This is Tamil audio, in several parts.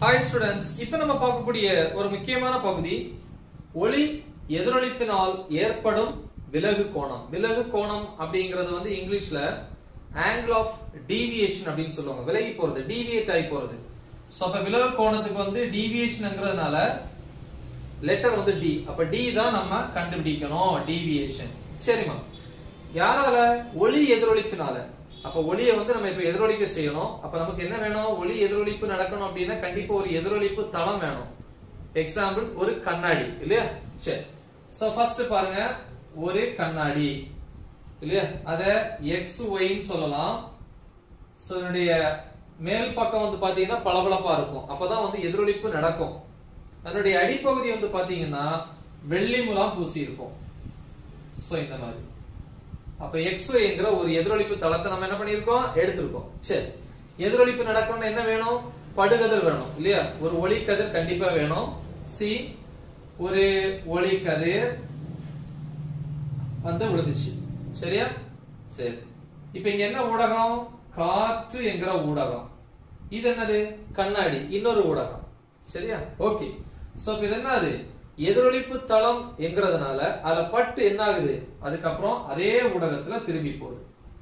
ஹாய் ஸ்டூடெண்ட்ஸ் இப்ப நம்ம பார்க்கக்கூடிய ஒரு முக்கியமான பகுதி ஒளி எதிரொலிப்பினால் ஏற்படும் விலகு கோணம் விலகு கோணம் அப்படிங்கிறது வந்து இங்கிலீஷ்ல ஆங்கிள் ஆஃப் டீவியேஷன் அப்படின்னு சொல்லுவாங்க விலகி போறது டீவியேட் ஆகி போறது சோ அப்ப விலகு கோணத்துக்கு வந்து டீவியேஷன்ங்கிறதுனால லெட்டர் வந்து டி அப்ப டி தான் நம்ம கண்டுபிடிக்கணும் டீவியேஷன் சரிம்மா யாரால ஒளி எதிரொலிப்பினால அப்ப ஒளியை வந்து நம்ம இப்ப எதிரொலிக்க செய்யணும் அப்ப நமக்கு என்ன வேணும் ஒளி எதிரொலிப்பு நடக்கணும் அப்படின்னா கண்டிப்பா ஒரு எதிரொலிப்பு தளம் வேணும் எக்ஸாம்பிள் ஒரு கண்ணாடி இல்லையா சரி சோ ஃபர்ஸ்ட் பாருங்க ஒரு கண்ணாடி இல்லையா அத எக்ஸ் ஒய்ன்னு சொல்லலாம் சோ இதனுடைய மேல் பக்கம் வந்து பாத்தீங்கன்னா பளபளப்பா இருக்கும் அப்பதான் வந்து எதிரொலிப்பு நடக்கும் அதனுடைய அடிப்பகுதி வந்து பாத்தீங்கன்னா வெள்ளி முலாம் பூசி இருக்கும் சோ இந்த மாதிரி அப்ப எக்ஸ்ஒய்ங்கிற ஒரு எதிரொலிப்பு தளத்தை நம்ம என்ன பண்ணிருக்கோம் எடுத்திருக்கோம் சரி எதிரொலிப்பு நடக்கணும்னா என்ன வேணும் படுகதிர் வேணும் இல்லையா ஒரு ஒளிக்கதிர் கண்டிப்பா வேணும் சி ஒரு ஒளிக்கதிர் வந்து விழுந்துச்சு சரியா சரி இப்ப இங்க என்ன ஊடகம் காற்று என்கிற ஊடகம் இது என்னது கண்ணாடி இன்னொரு ஊடகம் சரியா ஓகே சோ இப்ப இது என்னது எதிரொலிப்பு தளம் என்கிறதுனால அதுல பட்டு என்ன ஆகுது அதுக்கப்புறம் அதே ஊடகத்துல திரும்பி போகுது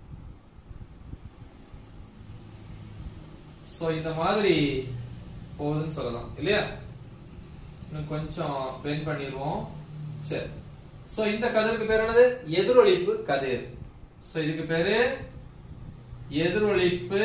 சோ இந்த மாதிரி போகுதுன்னு சொல்லலாம் இல்லையா இன்னும் கொஞ்சம் பெண்ட் பண்ணிடுவோம் சரி சோ இந்த கதிருக்கு பேர் என்னது எதிரொலிப்பு கதிர் சோ இதுக்கு பேரு எதிரொலிப்பு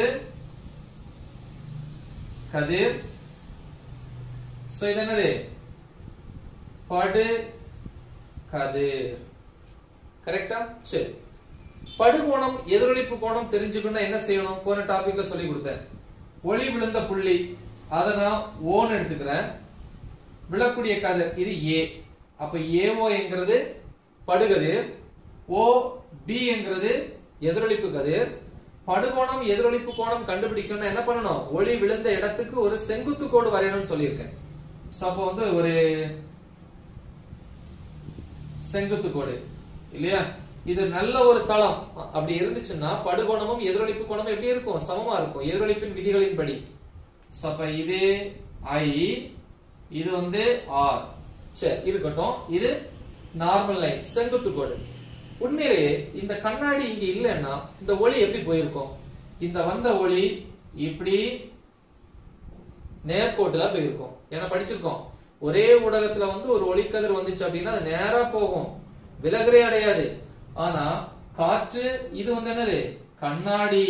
கதிர் சோ இது என்னது படு கதிர் கரெக்டா சரி படுகோணம் எதிரொலிப்பு கோணம் தெரிஞ்சுக்கணும் என்ன செய்யணும் போன டாபிக்ல சொல்லி கொடுத்தேன் ஒளி விழுந்த புள்ளி அதை நான் ஓன்னு எடுத்துக்கிறேன் விழக்கூடிய கதிர் இது ஏ அப்ப ஏஓ என்கிறது படுகதிர் ஓ பி என்கிறது எதிரொலிப்பு கதிர் படுகோணம் எதிரொலிப்பு கோணம் கண்டுபிடிக்கணும்னா என்ன பண்ணணும் ஒளி விழுந்த இடத்துக்கு ஒரு செங்குத்து கோடு வரையணும்னு சொல்லியிருக்கேன் சோ அப்போ வந்து ஒரு செங்குத்து கோடு இல்லையா இது நல்ல ஒரு தளம் அப்படி இருந்துச்சுன்னா படுகோணமும் எதிரொலிப்பு கோணமும் எப்படி இருக்கும் சமமா இருக்கும் எதிரொலிப்பின் விதிகளின்படி சோ அப்ப இது ஐ இது வந்து ஆர் சரி இருக்கட்டும் இது நார்மல் லைன் செங்குத்து கோடு உண்மையிலேயே இந்த கண்ணாடி இங்க இல்லைன்னா இந்த ஒளி எப்படி போயிருக்கும் இந்த வந்த ஒளி இப்படி நேர்கோட்டுல போயிருக்கும் ஏன்னா படிச்சிருக்கோம் ஒரே ஊடகத்துல வந்து ஒரு ஒளிக்கதிர் வந்துச்சு அப்படின்னா அது நேரா போகும் விலகலே அடையாது ஆனா காற்று இது வந்து என்னது கண்ணாடி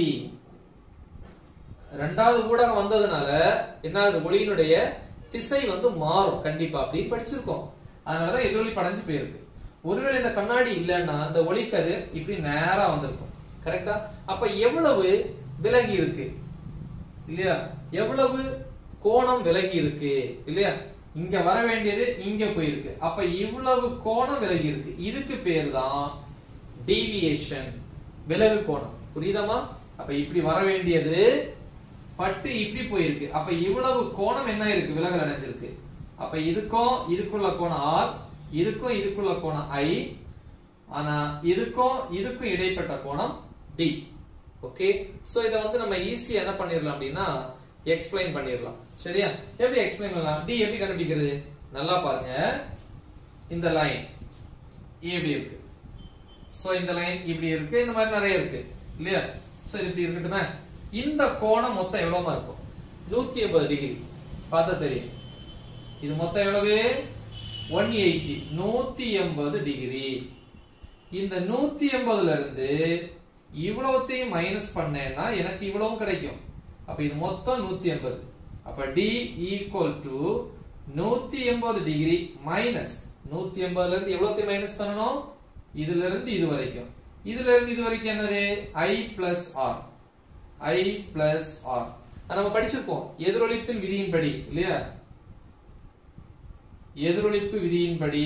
ரெண்டாவது ஊடகம் வந்ததுனால என்ன ஆகுது ஒளியினுடைய திசை வந்து மாறும் கண்டிப்பா அப்படின்னு படிச்சிருக்கோம் அதனாலதான் எதிரொலி படைஞ்சு போயிருக்கு ஒருவேளை இந்த கண்ணாடி இல்லைன்னா இந்த ஒளிக்கதிர் இப்படி நேரா வந்திருக்கும் கரெக்டா அப்ப எவ்வளவு விலகி இருக்கு இல்லையா எவ்வளவு கோணம் விலகி இருக்கு இல்லையா இங்க வர வேண்டியது இங்க போயிருக்கு அப்ப இவ்வளவு கோணம் விலகி இருக்கு இதுக்கு பேர் தான் டீவியேஷன் விலகு கோணம் புரியுதாமா அப்ப இப்படி வர வேண்டியது பட்டு இப்படி போயிருக்கு அப்ப இவ்வளவு கோணம் என்ன இருக்கு விலகல் அடைஞ்சிருக்கு அப்ப இதுக்கும் இதுக்குள்ள கோணம் ஆர் இதுக்கும் இதுக்குள்ள கோணம் ஐ ஆனா இதுக்கும் இதுக்கும் இடைப்பட்ட கோணம் டி ஓகே சோ இத வந்து நம்ம ஈஸியா என்ன பண்ணிரலாம் அப்படின்னா எக்ஸ்பிளைன் பண்ணிரலாம் சரியா எப்படி எக்ஸ்பிளைன் பண்ணலாம் டி எப்படி கண்டுபிடிக்கிறது நல்லா பாருங்க இந்த லைன் இப்படி இருக்கு சோ இந்த லைன் இப்படி இருக்கு இந்த மாதிரி நிறைய இருக்கு இல்லையா சோ இது இப்படி இருக்கட்டுமே இந்த கோணம் மொத்தம் எவ்வளவுமா இருக்கும் நூத்தி எண்பது டிகிரி பார்த்தா தெரியும் இது மொத்தம் எவ்வளவு ஒன் எயிட்டி நூத்தி எண்பது டிகிரி இந்த நூத்தி எண்பதுல இருந்து இவ்வளவுத்தையும் மைனஸ் பண்ணேன்னா எனக்கு இவ்வளவும் கிடைக்கும் அப்ப இது மொத்தம் நூத்தி எண்பது அப்ப டி ஈக்குவல் டு நூத்தி எண்பது டிகிரி மைனஸ் நூத்தி எண்பதுல இருந்து எவ்வளவு மைனஸ் பண்ணணும் இதுல இருந்து இது வரைக்கும் இதுல இருந்து இது வரைக்கும் என்னது i plus r i plus r நம்ம படிச்சிருப்போம் எதிரொலிப்பின் விதியின்படி இல்லையா எதிரொலிப்பு விதியின்படி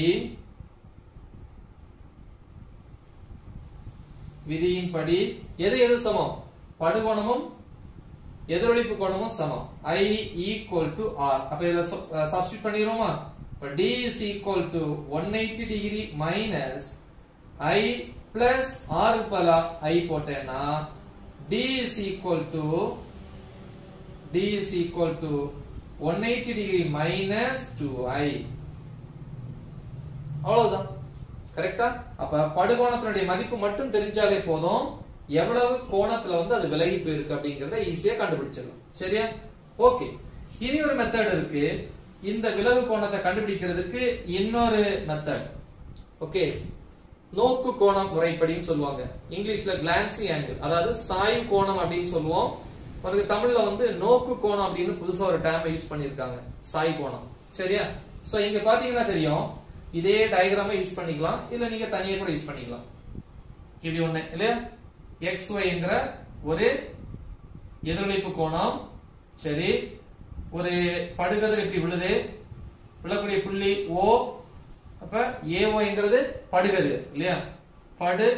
விதியின்படி எது எது சமம் படுகோணமும் எதிரொலிப்பு கோணமும் சமம் i ஈக்குவல் டு ஆர் அப்ப இத சப்ஸ்டிட் பண்ணிடுவோமா இப்ப d is equal to 180 degree minus i plus r பல i போட்டேன்னா d is equal to d is equal to one eighty degree minus two i அவ்வளவுதான் கரெக்டா அப்ப படுகோணத்தினுடைய மதிப்பு மட்டும் தெரிஞ்சாலே போதும் எவ்வளவு கோணத்துல வந்து அது விலகி போயிருக்கு அப்படிங்கறத ஈஸியா கண்டுபிடிச்சிடலாம் சரியா ஓகே இனி ஒரு மெத்தட் இருக்கு இந்த விலகு கோணத்தை கண்டுபிடிக்கிறதுக்கு இன்னொரு மெத்தட் ஓகே நோக்கு கோணம் முறைப்படின்னு சொல்லுவாங்க இங்கிலீஷ்ல கிளான்சி ஆங்கிள் அதாவது சாய்வு கோணம் அப்படின்னு சொல்லுவோம் பிறகு தமிழ்ல வந்து நோக்கு கோணம் அப்படின்னு புதுசா ஒரு டேம் யூஸ் பண்ணிருக்காங்க சாய் கோணம் சரியா சோ இங்க பாத்தீங்கன்னா தெரியும் இதே டயக்ராமை யூஸ் பண்ணிக்கலாம் இல்ல நீங்க தனியா கூட யூஸ் பண்ணிக்கலாம் இப்படி ஒண்ணு இல்லையா எக்ஸ் ஒய்ங்கிற ஒரு எதிரொலிப்பு கோணம் சரி ஒரு படுகதிர் இப்படி விழுது விழக்கூடிய புள்ளி ஓ அப்ப ஏஓங்கிறது படுகதிர் இல்லையா படு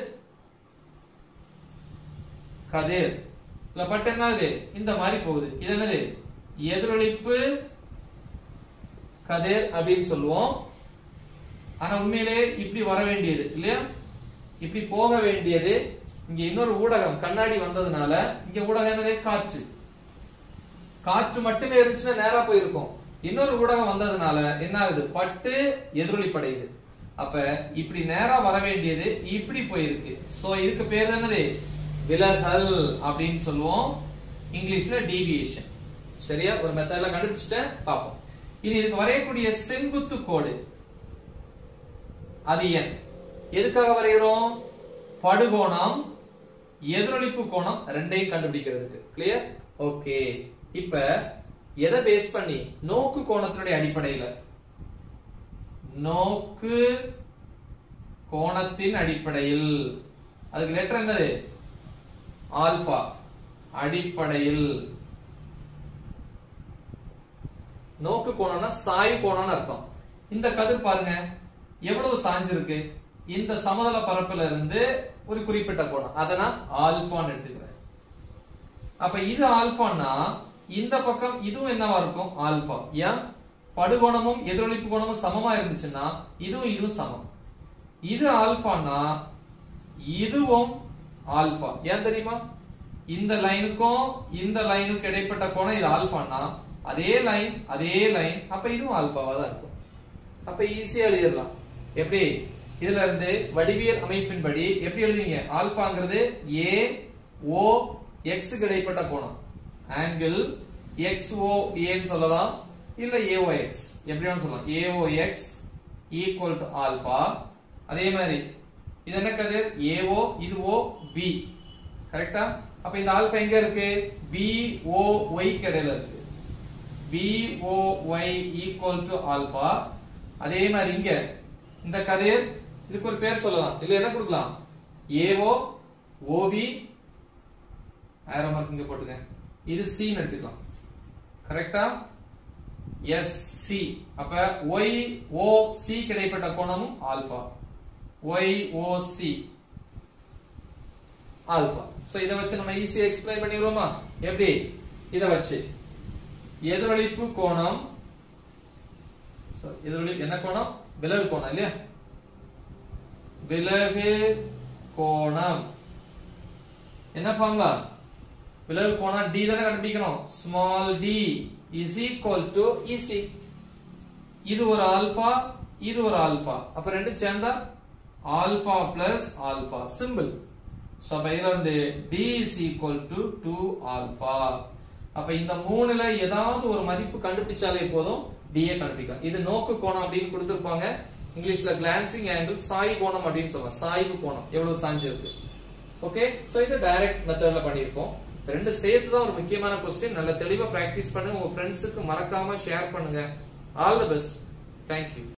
கதிர் இல்ல பட்டு என்னது இந்த மாதிரி போகுது இது என்னது எதிரொலிப்பு கதிர் அப்படின்னு சொல்லுவோம் ஆனா உண்மையிலே இப்படி வர வேண்டியது இல்லையா இப்படி போக வேண்டியது இங்க இன்னொரு ஊடகம் கண்ணாடி வந்ததுனால இங்க ஊடகம் என்னது காற்று காற்று மட்டுமே இருந்துச்சுன்னா நேரா போயிருக்கும் இன்னொரு ஊடகம் வந்ததுனால என்ன ஆகுது பட்டு எதிரொலிப்படையுது அப்ப இப்படி நேரா வர வேண்டியது இப்படி போயிருக்கு சோ இதுக்கு பேர் என்னது விலகல் அப்படின்னு சொல்லுவோம் இங்கிலீஷ்ல டீவியேஷன் சரியா ஒரு மெத்தட்ல கண்டுபிடிச்சிட்டேன் பாப்போம் இனி இதுக்கு வரையக்கூடிய செங்குத்து கோடு அது என் எதுக்காக வரைகிறோம் படுகோணம் எதிரொலிப்பு கோணம் ரெண்டையும் கண்டுபிடிக்கிறதுக்கு கிளியர் ஓகே இப்ப எதை பேஸ் பண்ணி நோக்கு கோணத்தினுடைய அடிப்படையில நோக்கு கோணத்தின் அடிப்படையில் அதுக்கு லெட்டர் என்னது ஆல்பா அடிப்படையில் நோக்கு கோணம்னா சாய் கோணம்னு அர்த்தம் இந்த கதிர் பாருங்க எவ்வளவு சாஞ்சிருக்கு இந்த சமதள பரப்புல இருந்து ஒரு குறிப்பிட்ட கோணம் அதை நான் ஆல்பான்னு எடுத்துக்கிறேன் அப்ப இது ஆல்பான்னா இந்த பக்கம் இதுவும் என்னவா இருக்கும் ஆல்பா ஏன் படுகோணமும் எதிரொலிப்பு கோணமும் சமமா இருந்துச்சுன்னா இதுவும் இதுவும் சமம் இது ஆல்பான்னா இதுவும் ஆல்பா ஏன் தெரியுமா இந்த லைனுக்கும் இந்த லைனுக்கு இடைப்பட்ட கோணம் இது ஆல்பான்னா அதே லைன் அதே லைன் அப்ப இதுவும் ஆல்பாவா தான் இருக்கும் அப்ப ஈஸியா எழுதிடலாம் எப்படி இதுல இருந்து வடிவியல் அமைப்பின்படி எப்படி எழுதுவீங்க ஆல்பாங்கிறது ஏ ஓ எக்ஸ் இடைப்பட்ட கோணம் ஆங்கிள் எக்ஸ் ஓ ஏன்னு சொல்லலாம் இல்ல ஏஓ எக்ஸ் எப்படி வேணும் சொல்லலாம் a o x equal to alpha அதே மாதிரி இது என்ன கதிர் ஏஓ இது ஓ பி கரெக்டா அப்ப இந்த ஆல்பா எங்க இருக்கு பி ஓ ஒய் இடையில இருக்கு b o y equal to alpha அதே மாதிரி இங்க இந்த கதிர் இதுக்கு ஒரு பேர் சொல்லலாம் இல்ல என்ன கொடுக்கலாம் ஏஓ ஓபி ஆரோ மார்க் இங்க போட்டுங்க இது சி எடுத்துக்கலாம் கரெக்டா எஸ் சி அப்ப ஒய் ஓ சி கிடைப்பட்ட கோணமும் alpha y o c alpha so இத வச்சு நம்ம ஈஸியா எக்ஸ்பிளைன் பண்ணிடுவோமா எப்படி இத வச்சு எதிரொலிப்பு கோணம் எதிரொலிப்பு என்ன கோணம் விலகு கோணம் இல்லையா விலகு கோணம் என்ன ஃபார்முலா விலகு கோணம் டி தானே கண்டுபிடிக்கணும் small d is equal to e c இது ஒரு ஆல்பா இது ஒரு ஆல்பா அப்ப ரெண்டு சேர்ந்தா alpha plus alpha simple so அப்ப இதுல இருந்து d is equal to two alpha அப்ப இந்த மூணுல ஏதாவது ஒரு மதிப்பு கண்டுபிடிச்சாலே போதும் டிஏ கண்டுபிடிக்கலாம் இது நோக்கு கோணம் அப்படின்னு கொடுத்திருப்பாங்க இங்கிலீஷ்ல கிளான்சிங் ஆங்கிள் சாய் கோணம் அப்படின்னு சொல்லுவாங்க சாய்வு கோணம் எவ்வளவு சாஞ்சிருக்கு ஓகே சோ இது டைரக்ட் மெத்தட்ல பண்ணிருக்கோம் ரெண்டு சேர்த்து தான் ஒரு முக்கியமான கொஸ்டின் நல்ல தெளிவா பிராக்டிஸ் பண்ணுங்க உங்க ஃப்ரெண்ட்ஸுக்கு மறக்காம ஷேர் பண்ணுங்க ஆல் தி பெஸ்ட் தேங்க்யூ